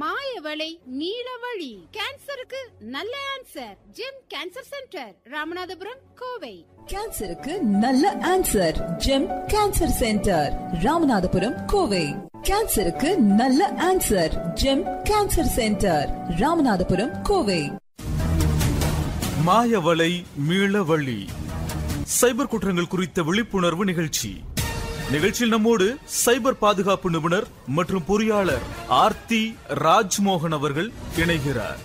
மாயவளை நீலவழி கேன்சருக்கு நல்ல answer Gem cancer centre Ramanathapuram Kovai கேன்சருக்கு நல்ல answer Gem cancer centre Ramanathapuram Kovai கேன்சருக்கு நல்ல answer Gem cancer centre Ramanathapuram Kovai மாயவலை மீளவழி சைபர் குற்றங்கள் குறித்த விழிப்புணர்வு நிகழ்ச்சி நிகழ்ச்சியில் நம்மோடு சைபர் பாதுகாப்பு நிபுணர் மற்றும் பொறியாளர் ஆர்த்தி ராஜ்மோகன் அவர்கள் இணைகிறார்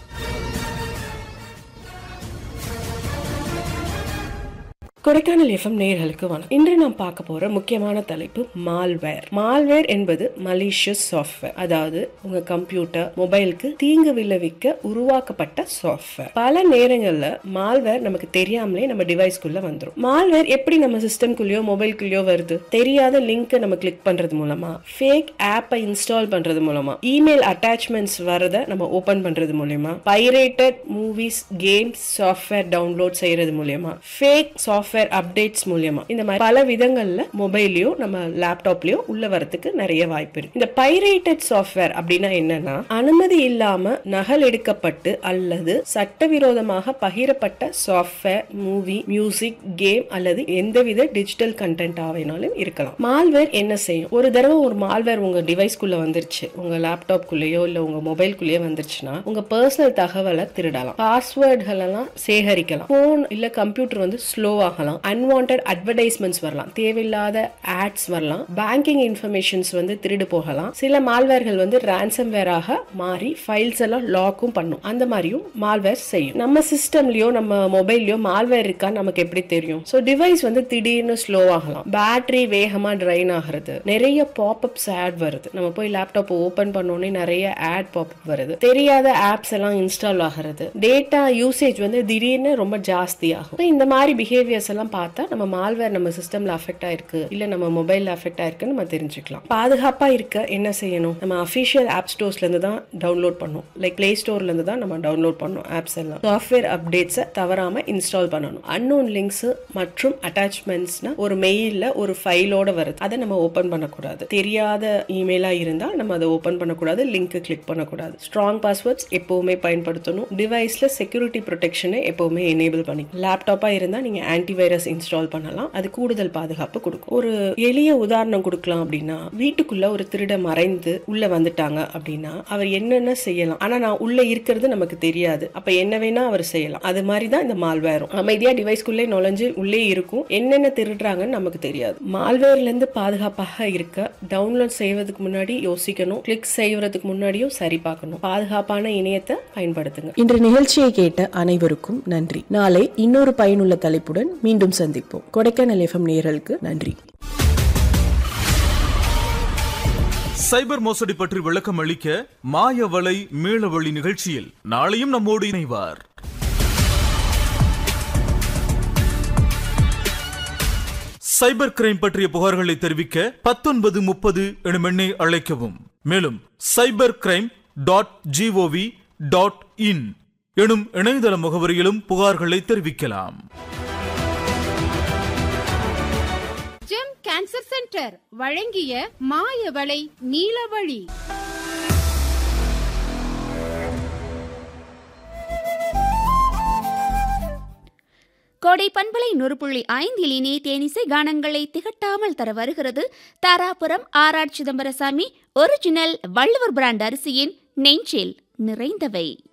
கொடைக்கானல் எஃப்எம் நேயர்களுக்கு வணக்கம் இன்று நாம் பார்க்க போற முக்கியமான தலைப்பு மால்வேர் மால்வேர் என்பது மலிஷியஸ் சாஃப்ட்வேர் அதாவது உங்க கம்ப்யூட்டர் மொபைலுக்கு தீங்கு விளைவிக்க உருவாக்கப்பட்ட சாஃப்ட்வேர் பல நேரங்கள்ல மால்வேர் நமக்கு தெரியாமலே நம்ம டிவைஸ்க்குள்ள வந்துரும் மால்வேர் எப்படி நம்ம சிஸ்டம்குள்ளயோ மொபைல்குள்ளயோ வருது தெரியாத லிங்க் நம்ம கிளிக் பண்றது மூலமா ஃபேக் ஆப்பை இன்ஸ்டால் பண்றது மூலமா இமெயில் அட்டாச்மெண்ட்ஸ் வரத நம்ம ஓபன் பண்றது மூலயமா pirated movies games software download செய்யறது மூலயமா ஃபேக் சாஃப்ட்வேர் அப்டேட்ஸ் மூலியமா இந்த மாதிரி பல விதங்கள்ல மொபைல்லயோ நம்ம லேப்டாப்லயோ உள்ள வரதுக்கு நிறைய வாய்ப்பு இருக்கு இந்த பைரேட்டட் சாஃப்ட்வேர் அப்படின்னா என்னன்னா அனுமதி இல்லாம நகல் எடுக்கப்பட்டு அல்லது சட்டவிரோதமாக பகிரப்பட்ட சாஃப்ட்வேர் மூவி மியூசிக் கேம் அல்லது எந்தவித டிஜிட்டல் கண்டென்ட் ஆவேனாலும் இருக்கலாம் மால்வேர் என்ன செய்யும் ஒரு தடவை ஒரு மால்வேர் உங்க டிவைஸ்க்குள்ள வந்துருச்சு உங்க லேப்டாப்குள்ளேயோ இல்ல உங்க மொபைல்குள்ளேயோ வந்துருச்சுன்னா உங்க பர்சனல் தகவலை திருடலாம் பாஸ்வேர்டுகள் எல்லாம் சேகரிக்கலாம் போன் இல்ல கம்ப்யூட்டர் வந்து ஸ்லோ ஆகலாம் அன்வான்ட் அட்வர்டைஸ்மெண்ட்ஸ் வரலாம் தேவையில்லாத ஆட்ஸ் வரலாம் பேங்கிங் இன்ஃபர்மேஷன்ஸ் வந்து திருடு போகலாம் சில மால்வேர்கள் வந்து ransom வேராக மாறி ஃபைல்ஸ் எல்லாம் லாக்கும் பண்ணும் அந்த மாதிரியும் மால்வேர் செய்யும் நம்ம சிஸ்டம்லயோ நம்ம மொபைல்லயோ மால்வேர் இருக்கா நமக்கு எப்படி தெரியும் ஸோ டிவைஸ் வந்து திடீர்னு ஸ்லோ ஆகலாம் பேட்டரி வேகமா ட்ரைன் ஆகிறது நிறைய பாப்அப்ஸ் ஆட் வருது நம்ம போய் லேப்டாப் ஓபன் பண்ணோடனே நிறைய ஆட் பாப்அப் வருது தெரியாத ஆப்ஸ் எல்லாம் இன்ஸ்டால் ஆகிறது டேட்டா யூசேஜ் வந்து திடீர்னு ரொம்ப ஜாஸ்தி ஆகும் So, இந்த மாதிரி பிஹேவியர்ஸ் எல்லாம் பார்த்தா நம்ம மால்வேர் நம்ம சிஸ்டம்ல அஃபெக்ட் ஆயிருக்கு இல்ல நம்ம மொபைல்ல அஃபெக்ட் ஆயிருக்குன்னு நம்ம தெரிஞ்சுக்கலாம் பாதுகாப்பா இருக்க என்ன செய்யணும் நம்ம அஃபிஷியல் ஆப் ஸ்டோர்ஸ்ல இருந்து தான் டவுன்லோட் பண்ணும் லைக் பிளே ஸ்டோர்ல இருந்து தான் நம்ம டவுன்லோட் பண்ணணும் ஆப்ஸ் எல்லாம் சாஃப்ட்வேர் அப்டேட்ஸை தவறாம இன்ஸ்டால் பண்ணணும் அன்னோன் லிங்க்ஸ் மற்றும் அட்டாச்மெண்ட்ஸ்னா ஒரு மெயில்ல ஒரு ஃபைலோட வருது அதை நம்ம ஓபன் பண்ணக்கூடாது தெரியாத இமெயிலா இருந்தால் நம்ம அதை ஓபன் பண்ணக்கூடாது லிங்க் கிளிக் பண்ணக்கூடாது ஸ்ட்ராங் பாஸ்வேர்ட்ஸ் எப்பவுமே பயன்படுத்தணும் டிவைஸ்ல செக்யூரிட்டி ப்ரொடெக்ஷனை எப்பவுமே எனேபிள் பண்ணிக்கணும் லேப்டாப்பா இருந்தா நீங்க ஆன்டிவைரஸ் இன்ஸ்டால் பண்ணலாம் அது கூடுதல் பாதுகாப்பு கொடுக்கும் ஒரு எளிய உதாரணம் கொடுக்கலாம் அப்படின்னா வீட்டுக்குள்ள ஒரு திருட மறைந்து உள்ள வந்துட்டாங்க அப்படின்னா அவர் என்னென்ன செய்யலாம் ஆனா நான் உள்ள இருக்கிறது நமக்கு தெரியாது அப்ப என்ன வேணா அவர் செய்யலாம் அது மாதிரி தான் இந்த மால்வேரும் அமைதியா டிவைஸ்க்குள்ளே நுழைஞ்சு உள்ளே இருக்கும் என்னென்ன திருடுறாங்கன்னு நமக்கு தெரியாது மால்வேர்ல இருந்து பாதுகாப்பாக இருக்க டவுன்லோட் செய்வதற்கு முன்னாடி யோசிக்கணும் கிளிக் செய்வதற்கு முன்னாடியும் சரி பார்க்கணும் பாதுகாப்பான இணையத்தை பயன்படுத்துங்க இன்று நிகழ்ச்சியை கேட்ட அனைவருக்கும் நன்றி நாளை இன்னொரு பயனுள்ள தலைப்புடன் மீண்டும் சந்திப்போம் கொடைக்கானல் எஃப்எம் நேயர்களுக்கு நன்றி சைபர் மோசடி பற்றி விளக்கம் அளிக்க மாயவலை மீளவழி நிகழ்ச்சியில் நாளையும் நம்மோடு இணைவார் சைபர் கிரைம் பற்றிய புகார்களை தெரிவிக்க பத்தொன்பது முப்பது எனும் எண்ணை அழைக்கவும் மேலும் cyber crime dot gov dot in எனும் இணையதள முகவரியிலும் புகார்களை தெரிவிக்கலாம் ஜெம் கேன்சர் சென்டர் வழங்கிய மாயவளை நீலவழி கோடை பண்பலை நூறு புள்ளி ஐந்தில் இனி தேனிசை கானங்களை திகட்டாமல் தர வருகிறது Dharapuram R R Chidambarasamy original Valluvar brand அரிசியின் நெஞ்சில் நிறைந்தவை